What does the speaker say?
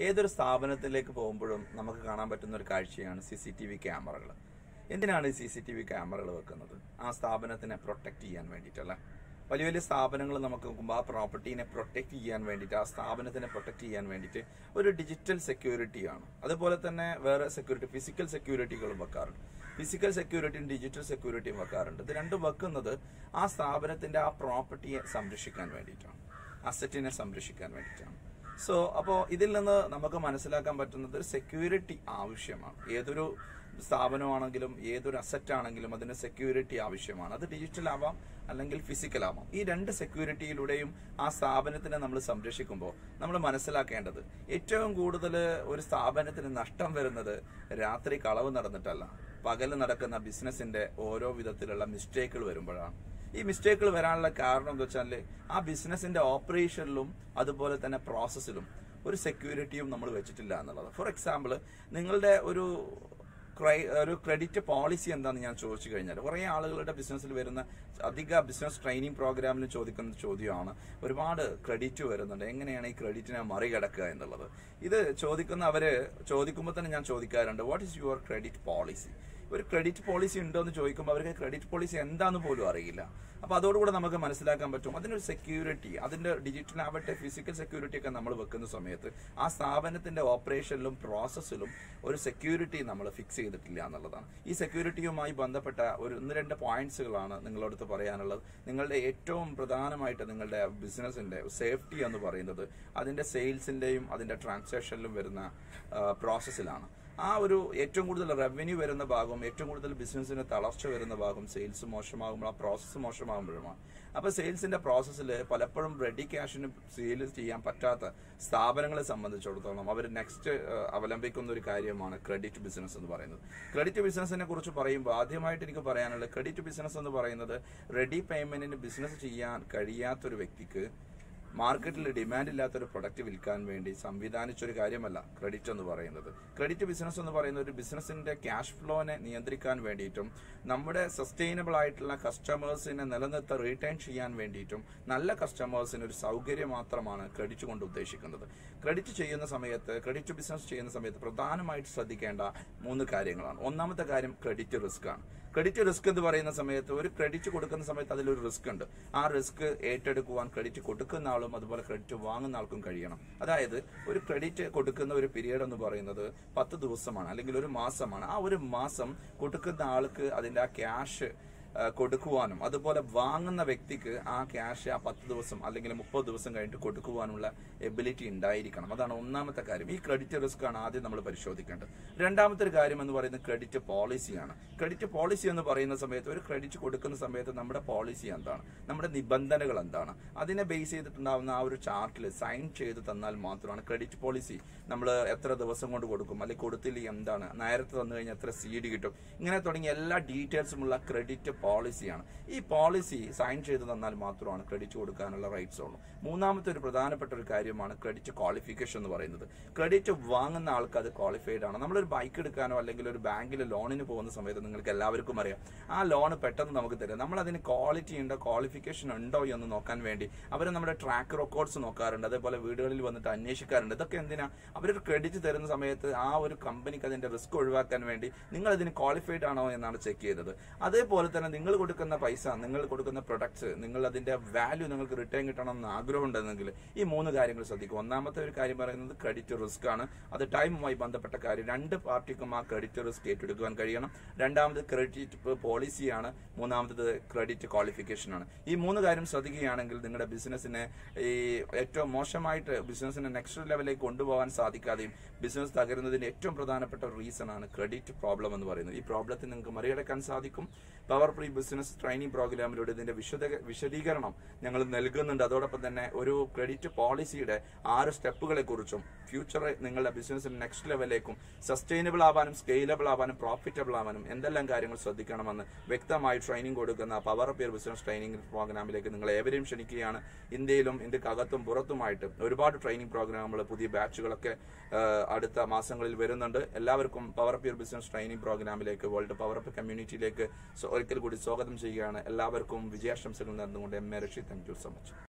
ഏതൊരു സ്ഥാപനത്തിലേക്ക് പോകുമ്പോഴും നമുക്ക് കാണാൻ പറ്റുന്ന ഒരു കാഴ്ചയാണ് സി സി ടി വി ക്യാമറകൾ എന്തിനാണ് ഈ സി സി ടി വി ക്യാമറകൾ വെക്കുന്നത് ആ സ്ഥാപനത്തിനെ പ്രൊട്ടക്ട് ചെയ്യാൻ വേണ്ടിയിട്ടല്ല വലിയ വലിയ സ്ഥാപനങ്ങൾ നമുക്ക് നോക്കുമ്പോൾ ആ പ്രോപ്പർട്ടീനെ പ്രൊട്ടക്ട് ചെയ്യാൻ വേണ്ടിയിട്ട് ആ സ്ഥാപനത്തിനെ പ്രൊട്ടക്ട് ചെയ്യാൻ വേണ്ടിയിട്ട് ഒരു ഡിജിറ്റൽ സെക്യൂരിറ്റിയാണ് അതുപോലെ തന്നെ വേറെ സെക്യൂരിറ്റി ഫിസിക്കൽ സെക്യൂരിറ്റികളും വെക്കാറുണ്ട് ഫിസിക്കൽ സെക്യൂരിറ്റിയും ഡിജിറ്റൽ സെക്യൂരിറ്റിയും വെക്കാറുണ്ട് ഇത് രണ്ടും വെക്കുന്നത് ആ സ്ഥാപനത്തിന്റെ ആ പ്രോപ്പർട്ടിയെ സംരക്ഷിക്കാൻ വേണ്ടിയിട്ടാണ് അസറ്റിനെ സംരക്ഷിക്കാൻ വേണ്ടിയിട്ടാണ് സോ അപ്പോൾ ഇതിൽ നിന്ന് നമുക്ക് മനസ്സിലാക്കാൻ പറ്റുന്നത് സെക്യൂരിറ്റി ആവശ്യമാണ് ഏതൊരു സ്ഥാപനമാണെങ്കിലും ഏതൊരു അസറ്റ് ആണെങ്കിലും അതിന് സെക്യൂരിറ്റി ആവശ്യമാണ് അത് ഡിജിറ്റൽ ആവാം അല്ലെങ്കിൽ ഫിസിക്കൽ ആവാം ഈ രണ്ട് സെക്യൂരിറ്റിയിലൂടെയും ആ സ്ഥാപനത്തിനെ നമ്മൾ സംരക്ഷിക്കുമ്പോൾ നമ്മൾ മനസ്സിലാക്കേണ്ടത് ഏറ്റവും കൂടുതൽ ഒരു സ്ഥാപനത്തിന് നഷ്ടം വരുന്നത് രാത്രി കളവ് നടന്നിട്ടല്ല പകല് നടക്കുന്ന ബിസിനസിന്റെ ഓരോ വിധത്തിലുള്ള മിസ്റ്റേക്കുകൾ വരുമ്പോഴാണ് ഈ മിസ്റ്റേക്കുകൾ വരാനുള്ള കാരണം എന്താ വെച്ചാൽ ആ ബിസിനസിന്റെ ഓപ്പറേഷനിലും അതുപോലെ തന്നെ പ്രോസസ്സിലും ഒരു സെക്യൂരിറ്റിയും നമ്മൾ വെച്ചിട്ടില്ല എന്നുള്ളത് ഫോർ എക്സാമ്പിൾ നിങ്ങളുടെ ഒരു ക്രൈ- ഒരു ക്രെഡിറ്റ് പോളിസി എന്താണെന്ന് ഞാൻ ചോദിച്ചു കഴിഞ്ഞാൽ കുറേ ആളുകളുടെ ബിസിനസ്സിൽ വരുന്ന അധിക ബിസിനസ് ട്രെയിനിങ് പ്രോഗ്രാമിലും ചോദിക്കുന്ന ചോദ്യമാണ് ഒരുപാട് ക്രെഡിറ്റ് വരുന്നുണ്ട് എങ്ങനെയാണ് ഈ ക്രെഡിറ്റിനെ മറികടക്കുക എന്നുള്ളത് ഇത് ചോദിക്കുന്ന അവര് ചോദിക്കുമ്പോൾ തന്നെ ഞാൻ ചോദിക്കാറുണ്ട് what is your credit policy ഒരു ക്രെഡിറ്റ് പോളിസി ഉണ്ടോ എന്ന് ചോദിക്കുമ്പോൾ അവർക്ക് ക്രെഡിറ്റ് പോളിസി എന്താന്ന് പോലും അറിയില്ല അപ്പൊ അതോടുകൂടെ നമുക്ക് മനസ്സിലാക്കാൻ പറ്റും അതിനൊരു സെക്യൂരിറ്റി അതിന്റെ ഡിജിറ്റൽ ആവട്ടെ ഫിസിക്കൽ സെക്യൂരിറ്റി ഒക്കെ നമ്മൾ വെക്കുന്ന സമയത്ത് ആ സ്ഥാപനത്തിന്റെ ഓപ്പറേഷനിലും പ്രോസസ്സിലും ഒരു സെക്യൂരിറ്റി നമ്മൾ ഫിക്സ് ചെയ്തിട്ടില്ല എന്നുള്ളതാണ് ഈ സെക്യൂരിറ്റിയുമായി ബന്ധപ്പെട്ട ഒരു ഒന്ന് രണ്ട് പോയിന്റ്സുകളാണ് നിങ്ങളടുത്ത് പറയാനുള്ളത് നിങ്ങളുടെ ഏറ്റവും പ്രധാനമായിട്ട് നിങ്ങളുടെ ബിസിനസിന്റെ സേഫ്റ്റി എന്ന് പറയുന്നത് അതിന്റെ സെയിൽസിന്റെയും അതിന്റെ ട്രാൻസാക്ഷനിലും വരുന്ന പ്രോസസ്സിലാണ് ആ ഒരു ഏറ്റവും കൂടുതൽ റവന്യൂ വരുന്ന ഭാഗം ഏറ്റവും കൂടുതൽ ബിസിനസ്സിന് തളർച്ച വരുന്ന ഭാഗം സെയിൽസ് മോശമാകുമ്പോൾ ആ പ്രോസസ്സ് മോശമാകുമ്പോഴുമാണ് അപ്പൊ സെയിൽസിന്റെ പ്രോസസ്സിൽ പലപ്പോഴും റെഡി ക്യാഷിന് സെയിൽ ചെയ്യാൻ പറ്റാത്ത സ്ഥാപനങ്ങളെ സംബന്ധിച്ചിടത്തോളം അവർ നെക്സ്റ്റ് അവലംബിക്കുന്ന ഒരു കാര്യമാണ് ക്രെഡിറ്റ് ബിസിനസ് എന്ന് പറയുന്നത് ക്രെഡിറ്റ് ബിസിനസിനെ കുറിച്ച് പറയുമ്പോൾ ആദ്യമായിട്ട് എനിക്ക് പറയാനുള്ളത് ക്രെഡിറ്റ് ബിസിനസ് എന്ന് പറയുന്നത് റെഡി പേയ്മെന്റിന് ബിസിനസ് ചെയ്യാൻ കഴിയാത്തൊരു വ്യക്തിക്ക് മാർക്കറ്റിൽ ഡിമാൻഡ് ഇല്ലാത്തൊരു പ്രൊഡക്റ്റ് വിൽക്കാൻ വേണ്ടി സംവിധാനിച്ചൊരു കാര്യമല്ല ക്രെഡിറ്റ് എന്ന് പറയുന്നത് ക്രെഡിറ്റ് ബിസിനസ് എന്ന് പറയുന്നത് ഒരു ബിസിനസിന്റെ ക്യാഷ് ഫ്ലോനെ നിയന്ത്രിക്കാൻ വേണ്ടിയിട്ടും നമ്മുടെ സസ്റ്റൈനബിൾ ആയിട്ടുള്ള കസ്റ്റമേഴ്സിനെ നിലനിർത്ത റീറ്റൈൻ ചെയ്യാൻ വേണ്ടിയിട്ടും നല്ല കസ്റ്റമേഴ്സിന് ഒരു സൗകര്യം മാത്രമാണ് ക്രെഡിറ്റ് കൊണ്ട് ഉദ്ദേശിക്കുന്നത് ക്രെഡിറ്റ് ചെയ്യുന്ന സമയത്ത് ക്രെഡിറ്റ് ബിസിനസ് ചെയ്യുന്ന സമയത്ത് പ്രധാനമായിട്ട് ശ്രദ്ധിക്കേണ്ട മൂന്ന് കാര്യങ്ങളാണ് ഒന്നാമത്തെ കാര്യം ക്രെഡിറ്റ് റിസ്ക് ആണ് ക്രെഡിറ്റ് റിസ്ക് എന്ന് പറയുന്ന സമയത്ത് ഒരു ക്രെഡിറ്റ് കൊടുക്കുന്ന സമയത്ത് അതിലൊരു റിസ്ക് ഉണ്ട് ആ റിസ്ക് ഏറ്റെടുക്കുവാൻ ക്രെഡിറ്റ് കൊടുക്കുന്ന ആളും അതുപോലെ ക്രെഡിറ്റ് വാങ്ങുന്ന ആൾക്കും കഴിയണം അതായത് ഒരു ക്രെഡിറ്റ് കൊടുക്കുന്ന ഒരു പീരീഡ് എന്ന് പറയുന്നത് പത്ത് ദിവസമാണ് അല്ലെങ്കിൽ ഒരു മാസമാണ് ആ ഒരു മാസം കൊടുക്കുന്ന ആൾക്ക് അതിന്റെ ആ ക്യാഷ് കൊടുക്കുവാനും അതുപോലെ വാങ്ങുന്ന വ്യക്തിക്ക് ആ ക്യാഷ് ആ പത്ത് ദിവസം അല്ലെങ്കിൽ മുപ്പത് ദിവസം കഴിഞ്ഞിട്ട് കൊടുക്കുവാനുള്ള എബിലിറ്റി ഉണ്ടായിരിക്കണം അതാണ് ഒന്നാമത്തെ കാര്യം ഈ ക്രെഡിറ്റ് റിസ്ക് ആണ് ആദ്യം നമ്മൾ പരിശോധിക്കേണ്ടത് രണ്ടാമത്തെ ഒരു കാര്യം എന്ന് പറയുന്നത് ക്രെഡിറ്റ് പോളിസിയാണ് ക്രെഡിറ്റ് പോളിസി എന്ന് പറയുന്ന സമയത്ത് ഒരു ക്രെഡിറ്റ് കൊടുക്കുന്ന സമയത്ത് നമ്മുടെ പോളിസി എന്താണ് നമ്മുടെ നിബന്ധനകൾ എന്താണ് അതിനെ ബേസ് ചെയ്തിട്ടുണ്ടാവുന്ന ആ ഒരു ചാർട്ടിൽ സൈൻ ചെയ്ത് തന്നാൽ മാത്രമാണ് ക്രെഡിറ്റ് പോളിസി നമ്മൾ എത്ര ദിവസം കൊണ്ട് കൊടുക്കും അല്ലെങ്കിൽ കൊടുത്തില്ലെങ്കിൽ എന്താണ് നേരത്തെ തന്നു കഴിഞ്ഞാൽ എത്ര സീഡ് കിട്ടും ഇങ്ങനെ തുടങ്ങിയ എല്ലാ ഡീറ്റെയിൽസുമുള്ള ക്രെഡിറ്റ് പോളിസിയാണ് ഈ പോളിസി സൈൻ ചെയ്ത് തന്നാൽ മാത്രമാണ് ക്രെഡിറ്റ് കൊടുക്കാനുള്ള റൈറ്റ്സ് ഉള്ളൂ മൂന്നാമത്തെ ഒരു പ്രധാനപ്പെട്ട ഒരു കാര്യമാണ് ക്രെഡിറ്റ് ക്വാളിഫിക്കേഷൻ എന്ന് പറയുന്നത് ക്രെഡിറ്റ് വാങ്ങുന്ന ആൾക്ക് അത് ക്വാളിഫൈഡ് ആണ് നമ്മളൊരു ബൈക്ക് എടുക്കാനോ അല്ലെങ്കിൽ ഒരു ബാങ്കിൽ ലോണിന് പോകുന്ന സമയത്ത് നിങ്ങൾക്ക് എല്ലാവർക്കും അറിയാം ആ ലോൺ പെട്ടെന്ന് നമുക്ക് തരാം നമ്മൾ അതിന് ക്വാളിറ്റി ഉണ്ടോ ക്വാളിഫിക്കേഷൻ ഉണ്ടോ എന്ന് നോക്കാൻ വേണ്ടി അവർ നമ്മുടെ ട്രാക്ക് റെക്കോർഡ്സ് നോക്കാറുണ്ട് അതേപോലെ വീടുകളിൽ വന്നിട്ട് അന്വേഷിക്കാറുണ്ട് ഇതൊക്കെ എന്തിനാ അവരൊരു ക്രെഡിറ്റ് തരുന്ന സമയത്ത് ആ ഒരു കമ്പനിക്ക് അതിന്റെ റിസ്ക് ഒഴിവാക്കാൻ വേണ്ടി നിങ്ങൾ അതിന് ക്വാളിഫൈഡ് ആണോ എന്നാണ് ചെക്ക് ചെയ്തത് അതേപോലെ തന്നെ നിങ്ങൾ കൊടുക്കുന്ന പൈസ നിങ്ങൾ കൊടുക്കുന്ന പ്രൊഡക്ട്സ് നിങ്ങൾ അതിന്റെ വാല്യൂ നിങ്ങൾക്ക് റിട്ടേൺ കിട്ടണം എന്ന് ആഗ്രഹം ഉണ്ടെന്നെങ്കിൽ ഈ മൂന്ന് കാര്യങ്ങൾ ശ്രദ്ധിക്കും ഒന്നാമത്തെ ഒരു കാര്യം പറയുന്നത് ക്രെഡിറ്റ് റിസ്ക് ആണ് അത് ടൈമുമായി ബന്ധപ്പെട്ട കാര്യം രണ്ട് പാർട്ടിക്കും ആ ക്രെഡിറ്റ് റിസ്ക് ഏറ്റെടുക്കുവാൻ കഴിയണം രണ്ടാമത് ക്രെഡിറ്റ് പോളിസിയാണ് മൂന്നാമത്തത് ക്രെഡിറ്റ് ക്വാളിഫിക്കേഷൻ ആണ് ഈ മൂന്ന് കാര്യം ശ്രദ്ധിക്കുകയാണെങ്കിൽ നിങ്ങളുടെ ബിസിനസ്സിനെ ഈ ഏറ്റവും മോശമായിട്ട് ബിസിനസ്സിനെ നെക്സ്റ്റ് ലെവലിലേക്ക് കൊണ്ടുപോകാൻ സാധിക്കാതെയും ബിസിനസ് തകരുന്നതിന്റെ ഏറ്റവും പ്രധാനപ്പെട്ട ഒരു റീസൺ ആണ് ക്രെഡിറ്റ് പ്രോബ്ലം എന്ന് പറയുന്നത് ഈ പ്രോബ്ലത്തിൽ നിങ്ങൾക്ക് മറികടക്കാൻ സാധിക്കും പവർ പ്രീ ബിസിനസ് ട്രെയിനിങ് പ്രോഗ്രാമിലൂടെ ഇതിന്റെ വിശദ വിശദീകരണം ഞങ്ങൾ നൽകുന്നുണ്ട് അതോടൊപ്പം തന്നെ ഒരു ക്രെഡിറ്റ് പോളിസിയുടെ ആറ് സ്റ്റെപ്പുകളെ കുറിച്ചും ഫ്യൂച്ചർ നിങ്ങളുടെ ബിസിനസ്സിന് നെക്സ്റ്റ് ലെവലിലേക്കും സസ്റ്റൈനബിൾ ആവാനും സ്കെയിലബിൾ ആവാനും പ്രോഫിറ്റബിൾ ആവാനും എന്തെല്ലാം കാര്യങ്ങൾ ശ്രദ്ധിക്കണമെന്ന് വ്യക്തമായി ട്രെയിനിങ് കൊടുക്കുന്ന പവർ അപ്പിയർ ബിസിനസ് ട്രെയിനിങ് പ്രോഗ്രാമിലേക്ക് നിങ്ങൾ ഏവരെയും ക്ഷണിക്കുകയാണ് ഇന്ത്യയിലും ഇന്ത്യക്കകത്തും പുറത്തുമായിട്ട് ഒരുപാട് ട്രെയിനിങ് പ്രോഗ്രാമുകൾ പുതിയ ബാച്ചുകളൊക്കെ ആ, അടുത്ത മാസങ്ങളിൽ വരുന്നുണ്ട് എല്ലാവർക്കും പവർ അപ്പിയർ ബിസിനസ് ട്രെയിനിങ് പ്രോഗ്രാമിലേക്ക് വേൾഡ് പവർ അപ്പ് കമ്മ്യൂണിറ്റിയിലേക്ക് ഒരിക്കൽ കൂടി സ്വാഗതം ചെയ്യുകയാണ് എല്ലാവർക്കും വിജയാശംസകൾ നേർന്നുകൊണ്ട് M A Rasheed thank you so much